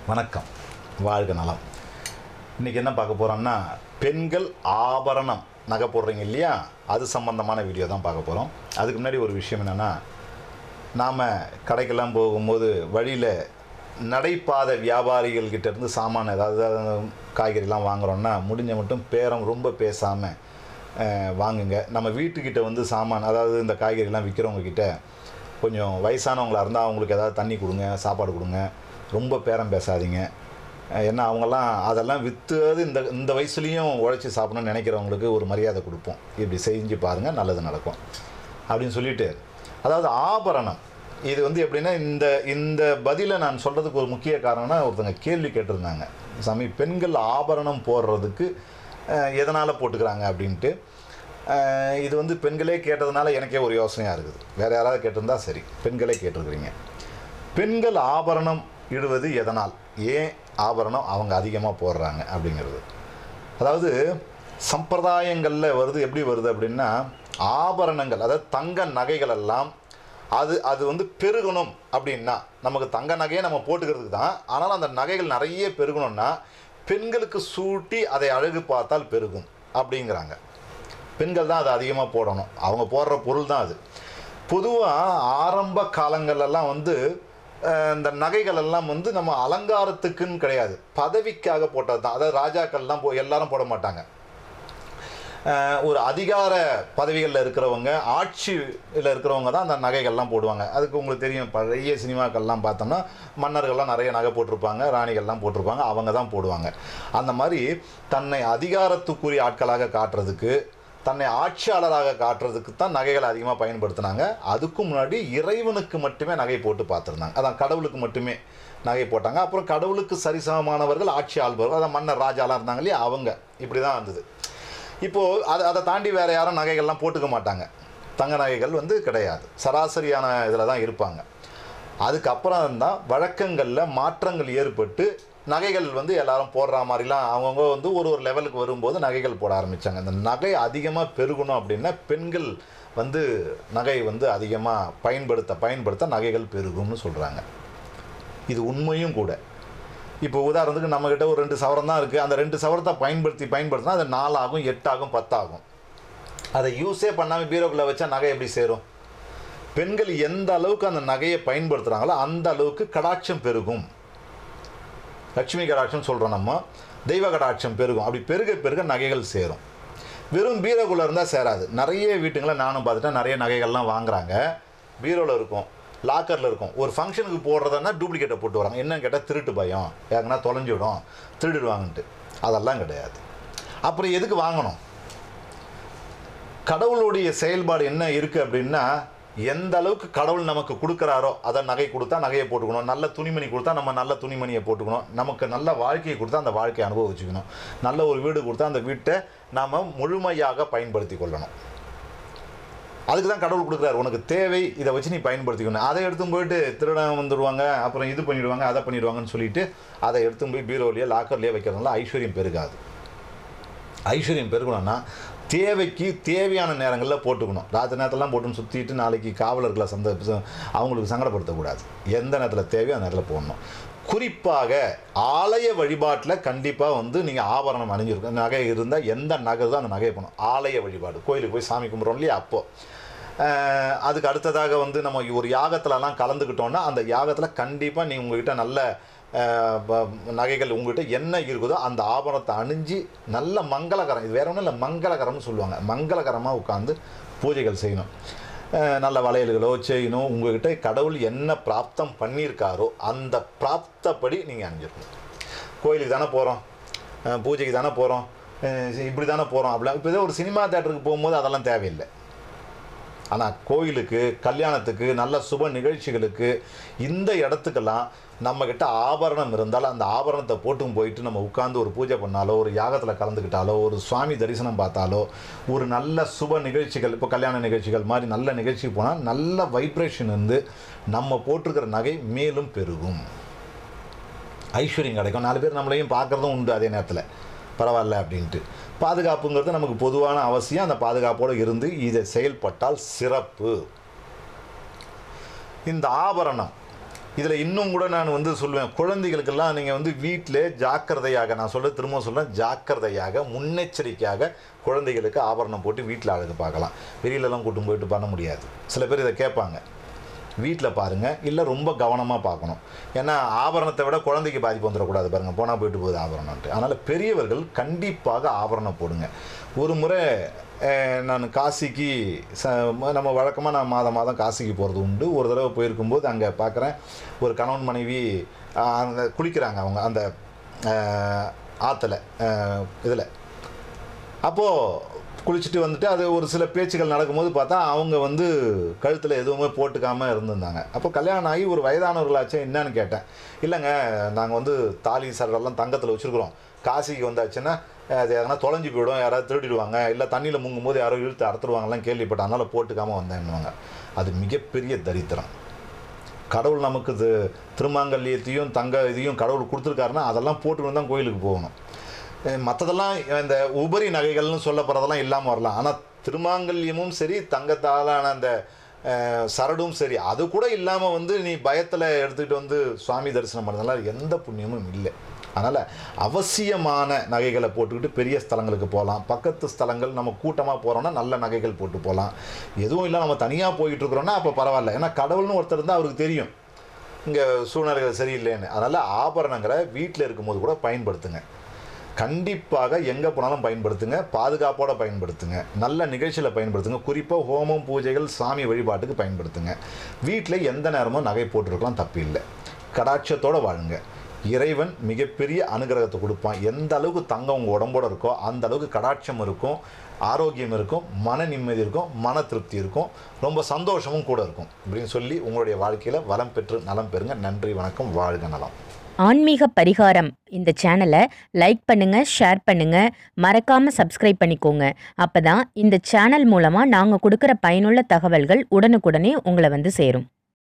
வணக்கம் வாழ்க நலம் இன்றைக்கி என்ன பார்க்க போகிறோம்னா பெண்கள் ஆபரணம் நகை போடுறீங்க இல்லையா அது சம்பந்தமான வீடியோ தான் பார்க்க போகிறோம் அதுக்கு முன்னாடி ஒரு விஷயம் என்னென்னா நாம் கடைக்கெல்லாம் போகும்போது வழியில் நடைபாதை வியாபாரிகள் கிட்ட இருந்து சாமான் ஏதாவது காய்கறிலாம் வாங்குறோம்னா முடிஞ்ச மட்டும் பேரம் ரொம்ப பேசாமல் வாங்குங்க நம்ம வீட்டுக்கிட்ட வந்து சாமான் அதாவது இந்த காய்கறிலாம் விற்கிறவங்க கிட்ட கொஞ்சம் வயசானவங்களா இருந்தால் அவங்களுக்கு ஏதாவது தண்ணி கொடுங்க சாப்பாடு கொடுங்க ரொம்ப பேரம் பேசாதீங்க அஹ் ஏன்னா அவங்கெல்லாம் அதெல்லாம் விற்று இந்த இந்த வயசுலேயும் உழைச்சி சாப்பிடணும்னு நினைக்கிறவங்களுக்கு ஒரு மரியாதை கொடுப்போம் இப்படி செஞ்சு பாருங்கள் நல்லது நடக்கும் அப்படின்னு சொல்லிட்டு அதாவது ஆபரணம் இது வந்து எப்படின்னா இந்த இந்த பதிலை நான் சொல்கிறதுக்கு ஒரு முக்கிய காரணம்னா ஒருத்தங்க கேள்வி கேட்டிருந்தாங்க சாமி பெண்கள் ஆபரணம் போடுறதுக்கு எதனால் போட்டுக்கிறாங்க அப்படின்ட்டு அஹ் இது வந்து பெண்களே கேட்டதுனால எனக்கே ஒரு யோசனையாக இருக்குது வேறு யாராவது கேட்டிருந்தா சரி பெண்களே கேட்டிருக்கிறீங்க பெண்கள் ஆபரணம் இடுவது எதனால் ஏன் ஆபரணம் அவங்க அதிகமாக போடுறாங்க அப்படிங்கிறது அதாவது சம்பிரதாயங்களில் வருது எப்படி வருது அப்படின்னா ஆபரணங்கள் அதாவது தங்க நகைகள் எல்லாம் அது அது வந்து பெருகணும் அப்படின்னா நமக்கு தங்க நகையை நம்ம போட்டுக்கிறதுக்கு தான் ஆனால் அந்த நகைகள் நிறைய பெருகணும்னா பெண்களுக்கு சூட்டி அதை அழகு பார்த்தால் பெருகும் அப்படிங்கிறாங்க பெண்கள் தான் அதை அதிகமாக போடணும் அவங்க போடுற பொருள் தான் அது பொதுவாக ஆரம்ப காலங்கள்லாம் வந்து அஹ், இந்த நகைகள் எல்லாம் வந்து நம்ம அலங்காரத்துக்குன்னு கிடையாது பதவிக்காக போட்டது தான் அதாவது ராஜாக்கள்லாம் போ எல்லாரும் போட மாட்டாங்க அஹ், ஒரு அதிகார பதவிகளில் இருக்கிறவங்க ஆட்சியில் இருக்கிறவங்க தான் அந்த நகைகள்லாம் போடுவாங்க அதுக்கு உங்களுக்கு தெரியும் பழைய சினிமாக்கள்லாம் பார்த்தோம்னா மன்னர்கள்லாம் நிறைய நகை போட்டிருப்பாங்க ராணிகள்லாம் போட்டிருப்பாங்க அவங்க தான் போடுவாங்க அந்த மாதிரி தன்னை அதிகாரத்துக்குரிய ஆட்களாக காட்டுறதுக்கு தன்னை ஆட்சியாளராக காட்டுறதுக்கு தான் நகைகளை அதிகமாக பயன்படுத்தினாங்க அதுக்கும் முன்னாடி இறைவனுக்கு மட்டுமே நகை போட்டு பார்த்துருந்தாங்க அதான் கடவுளுக்கு மட்டுமே நகை போட்டாங்க அப்புறம் கடவுளுக்கு சரிசமமானவர்கள் ஆட்சி ஆள்பவர்கள் அதான் மன்னர் ராஜாலாம் இருந்தாங்க இல்லையா அவங்க இப்படி தான் இருந்தது இப்போது அதை அதை தாண்டி வேறு யாரும் நகைகள்லாம் போட்டுக்க மாட்டாங்க தங்க நகைகள் வந்து கிடையாது சராசரியான இதில் தான் இருப்பாங்க அதுக்கப்புறம் தான் வழக்கங்களில் மாற்றங்கள் ஏற்பட்டு நகைகள் வந்து எல்லாரும் போடுற மாதிரிலாம் அவங்கவுங்க வந்து ஒரு ஒரு லெவலுக்கு வரும்போது நகைகள் போட ஆரம்பித்தாங்க இந்த நகை அதிகமாக பெருகணும் அப்படின்னா பெண்கள் வந்து நகை வந்து அதிகமாக பயன்படுத்த பயன்படுத்த நகைகள் பெருகும்னு சொல்கிறாங்க இது உண்மையும் கூட இப்போ உதாரணத்துக்கு நம்மக்கிட்ட ஒரு ரெண்டு சவரம் தான் இருக்குது அந்த ரெண்டு சவரத்தை பயன்படுத்தி பயன்படுத்தினா அது நாலாகும் எட்டாகும் பத்தாகும் அதை யூஸே பண்ணாமல் பீரோக்குள்ளே வச்சா நகை எப்படி சேரும் பெண்கள் எந்த அளவுக்கு அந்த நகையை பயன்படுத்துகிறாங்களோ அந்த அளவுக்கு கடாட்சம் பெருகும் லட்சுமி கடாட்சம் சொல்கிறோம் நம்ம தெய்வ கடாட்சம் பெருகும் அப்படி பெருக பெருக நகைகள் சேரும் வெறும் பீரோக்குள்ளே இருந்தால் சேராது நிறைய வீட்டுங்களை நானும் பார்த்துட்டேன் நிறைய நகைகள்லாம் வாங்குறாங்க பீரோவில் இருக்கும் லாக்கரில் இருக்கும் ஒரு ஃபங்க்ஷனுக்கு போடுறதுன்னா டூப்ளிகேட்டை போட்டு வராங்க என்னன்னு கேட்டால் திருட்டு பயம் யாருன்னா தொலைஞ்சிடும் திருடிடுவாங்கன்ட்டு அதெல்லாம் கிடையாது அப்புறம் எதுக்கு வாங்கணும் கடவுளுடைய செயல்பாடு என்ன இருக்குது அப்படின்னா எந்த அளவுக்கு கடவுள் நமக்கு கொடுக்குறாரோ அதை நகை கொடுத்தா நகையை போட்டுக்கணும் நல்ல துணிமணி கொடுத்தா நம்ம நல்ல துணிமணியை போட்டுக்கணும் நமக்கு நல்ல வாழ்க்கையை கொடுத்தா அந்த வாழ்க்கையை அனுபவிச்சுக்கணும் நல்ல ஒரு வீடு கொடுத்தா அந்த வீட்டை நாம் முழுமையாக பயன்படுத்தி கொள்ளணும் அதுக்கு தான் கடவுள் கொடுக்குறாரு உனக்கு தேவை இதை வச்சு நீ பயன்படுத்திக்கணும் அதை எடுத்து போயிட்டு திருடன் வந்துடுவாங்க அப்புறம் இது பண்ணிடுவாங்க அதை பண்ணிடுவாங்கன்னு சொல்லிட்டு அதை எடுத்து போய் பீரோலையோ லாக்கர்லேயே வைக்கிறதுனால ஐஸ்வர்யம் பெருகாது ஐஸ்வர்யம் பெருகணும்னா தேவைக்கு தேவையான நேரங்களில் போட்டுக்கணும் ராத்திரி நேரத்தெல்லாம் போட்டுன்னு சுற்றிட்டு நாளைக்கு காவலர்களை சந்த அவங்களுக்கு சங்கடப்படுத்தக்கூடாது எந்த நேரத்தில் தேவையோ அந்த நேரத்தில் போடணும் குறிப்பாக ஆலய வழிபாட்டில் கண்டிப்பாக வந்து நீங்கள் ஆபரணம் அணிஞ்சிருக்கும் நகை இருந்தால் எந்த நகை தான் அந்த நகையை போகணும் ஆலய வழிபாடு கோயிலுக்கு போய் சாமி கும்பிட்றோம் இல்லையா அப்போது அஹ் அதுக்கு அடுத்ததாக வந்து நம்ம ஒரு யாகத்துலலாம் கலந்துக்கிட்டோம்னா அந்த யாகத்தில் கண்டிப்பாக நீ உங்ககிட்ட நல்ல அஹ், ப- நகைகள் உங்ககிட்ட என்ன இருக்குதோ அந்த ஆபரணத்தை அணிஞ்சு நல்ல மங்களகரம் இது வேற ஒன்றும் இல்லை மங்களகரம்னு சொல்லுவாங்க மங்களகரமாக உட்காந்து பூஜைகள் செய்யணும் அஹ், நல்ல வளையல்களோ செயினோ உங்ககிட்ட கடவுள் என்ன பிராப்தம் பண்ணியிருக்காரோ அந்த பிராப்தப்படி நீங்கள் அணிஞ்சிருக்கணும் கோயிலுக்கு தானே போகிறோம் பூஜைக்கு தானே போகிறோம் இப்படி தானே போகிறோம் அப்படிலாம் இப்போ ஏதோ ஒரு சினிமா தேட்டருக்கு போகும்போது அதெல்லாம் தேவையில்லை ஆனால் கோயிலுக்கு கல்யாணத்துக்கு நல்ல சுப நிகழ்ச்சிகளுக்கு இந்த இடத்துக்கெல்லாம் நம்மக்கிட்ட ஆபரணம் இருந்தால் அந்த ஆபரணத்தை போட்டும் போயிட்டு நம்ம உட்காந்து ஒரு பூஜை பண்ணாலோ ஒரு யாகத்தில் கலந்துக்கிட்டாலோ ஒரு சுவாமி தரிசனம் பார்த்தாலோ ஒரு நல்ல சுப நிகழ்ச்சிகள் இப்போ கல்யாண நிகழ்ச்சிகள் மாதிரி நல்ல நிகழ்ச்சிக்கு போனால் நல்ல வைப்ரேஷன் இருந்து நம்ம போட்டிருக்கிற நகை மேலும் பெருகும் ஐஸ்வர்யம் கிடைக்கும் நாலு பேர் நம்மளையும் பார்க்குறதும் உண்டு அதே நேரத்தில் பரவாயில்ல அப்படின்ட்டு பாதுகாப்புங்கிறது நமக்கு பொதுவான அவசியம் அந்த பாதுகாப்போடு இருந்து இதை செயல்பட்டால் சிறப்பு இந்த ஆபரணம் இதில் இன்னும் கூட நான் வந்து சொல்லுவேன் குழந்தைகளுக்கெல்லாம் நீங்கள் வந்து வீட்டில் ஜாக்கிரதையாக நான் சொல்ல திரும்ப சொல்கிறேன் ஜாக்கிரதையாக முன்னெச்சரிக்கையாக குழந்தைகளுக்கு ஆபரணம் போட்டு வீட்டில் அழகு பார்க்கலாம் வெளியிலலாம் கூட்டும் போயிட்டு பண்ண முடியாது சில பேர் இதை கேட்பாங்க வீட்டில் பாருங்கள் இல்லை ரொம்ப கவனமாக பார்க்கணும் ஏன்னா ஆபரணத்தை விட குழந்தைக்கு பாதிப்பு வந்துடக்கூடாது பாருங்கள் போனால் போயிட்டு போகுது ஆபரணம்ட்டு அதனால் பெரியவர்கள் கண்டிப்பாக ஆபரணம் போடுங்க ஒரு முறை அஹ், நான் காசிக்கு ச நம்ம வழக்கமாக நான் மாதம் மாதம் காசிக்கு போகிறது உண்டு ஒரு தடவை போயிருக்கும்போது அங்கே பார்க்குறேன் ஒரு கணவன் மனைவி அஹ், அந்த குளிக்கிறாங்க அவங்க அந்த அஹ், ஆற்றுல இதில் அப்போது குளிச்சுட்டு வந்துட்டு அது ஒரு சில பேச்சுகள் நடக்கும்போது பார்த்தா அவங்க வந்து கழுத்தில் எதுவுமே போட்டுக்காமல் இருந்திருந்தாங்க அப்போ கல்யாணம் ஆகி ஒரு வயதானவர்களாச்சும் என்னன்னு கேட்டேன் இல்லைங்க நாங்கள் வந்து தாலி சரடெல்லாம் தங்கத்தில் வச்சுருக்குறோம் காசிக்கு வந்தாச்சுன்னா அது எதனா தொலைஞ்சு போயிடும் யாராவது திருடிடுவாங்க இல்லை தண்ணியில் முங்கும்போது யாரோ இழுத்து அறுத்துருவாங்கலாம் கேள்விப்பட்டேன் அதனால் போட்டுக்காமல் வந்தேன்னுவாங்க அது மிகப்பெரிய தரித்திரம் கடவுள் நமக்கு இது திருமாங்கல்யத்தையும் தங்க இதையும் கடவுள் கொடுத்துருக்காருன்னா அதெல்லாம் போட்டுக்கிட்டு தான் கோயிலுக்கு போகணும் மற்றதெல்லாம் இந்த உபரி நகைகள்னு சொல்லப்படுறதெல்லாம் இல்லாமல் வரலாம் ஆனால் திருமாங்கல்யமும் சரி தங்கத்தாலான அந்த அஹ், சரடும் சரி அது கூட இல்லாமல் வந்து நீ பயத்தில் எடுத்துக்கிட்டு வந்து சுவாமி தரிசனம் பண்ணதுனால எந்த புண்ணியமும் இல்லை அதனால் அவசியமான நகைகளை போட்டுக்கிட்டு பெரிய ஸ்தலங்களுக்கு போகலாம் பக்கத்து ஸ்தலங்கள் நம்ம கூட்டமாக போகிறோன்னா நல்ல நகைகள் போட்டு போகலாம் எதுவும் இல்லை நம்ம தனியாக போயிட்டு இருக்கிறோன்னா அப்போ பரவாயில்ல ஏன்னா கடவுள்னு ஒருத்தர் இருந்தால் அவருக்கு தெரியும் இங்கே சூழ்நிலைகள் சரியில்லைன்னு அதனால் ஆபரணங்களை வீட்டில் இருக்கும்போது கூட பயன்படுத்துங்க கண்டிப்பாக எங்கே போனாலும் பயன்படுத்துங்க பாதுகாப்போட பயன்படுத்துங்க நல்ல நிகழ்ச்சியில் பயன்படுத்துங்க குறிப்பாக ஹோமம் பூஜைகள் சாமி வழிபாட்டுக்கு பயன்படுத்துங்க வீட்டில் எந்த நேரமும் நகை போட்டிருக்கலாம் தப்பு இல்லை கடாட்சத்தோடு வாழுங்க இறைவன் மிகப்பெரிய அனுகிரகத்தை கொடுப்பான் எந்த அளவுக்கு தங்கம் உங்கள் உடம்போட இருக்கோ அந்த அளவுக்கு கடாட்சம் இருக்கும் ஆரோக்கியம் இருக்கும் மன நிம்மதி இருக்கும் மன திருப்தி இருக்கும் ரொம்ப சந்தோஷமும் கூட இருக்கும் அப்படின்னு சொல்லி உங்களுடைய வாழ்க்கையில் வளம் பெற்று நலம் பெறுங்க நன்றி வணக்கம் வாழ்க நலம் ஆன்மீக பரிகாரம் இந்த சேனலை லைக் பண்ணுங்க ஷேர் பண்ணுங்க மறக்காம சப்ஸ்கிரைப் பண்ணிக்கோங்க அப்பதான் இந்த சேனல் மூலமா நாங்க கொடுக்குற பயனுள்ள தகவல்கள் உடனுக்குடனே உங்களை வந்து சேரும்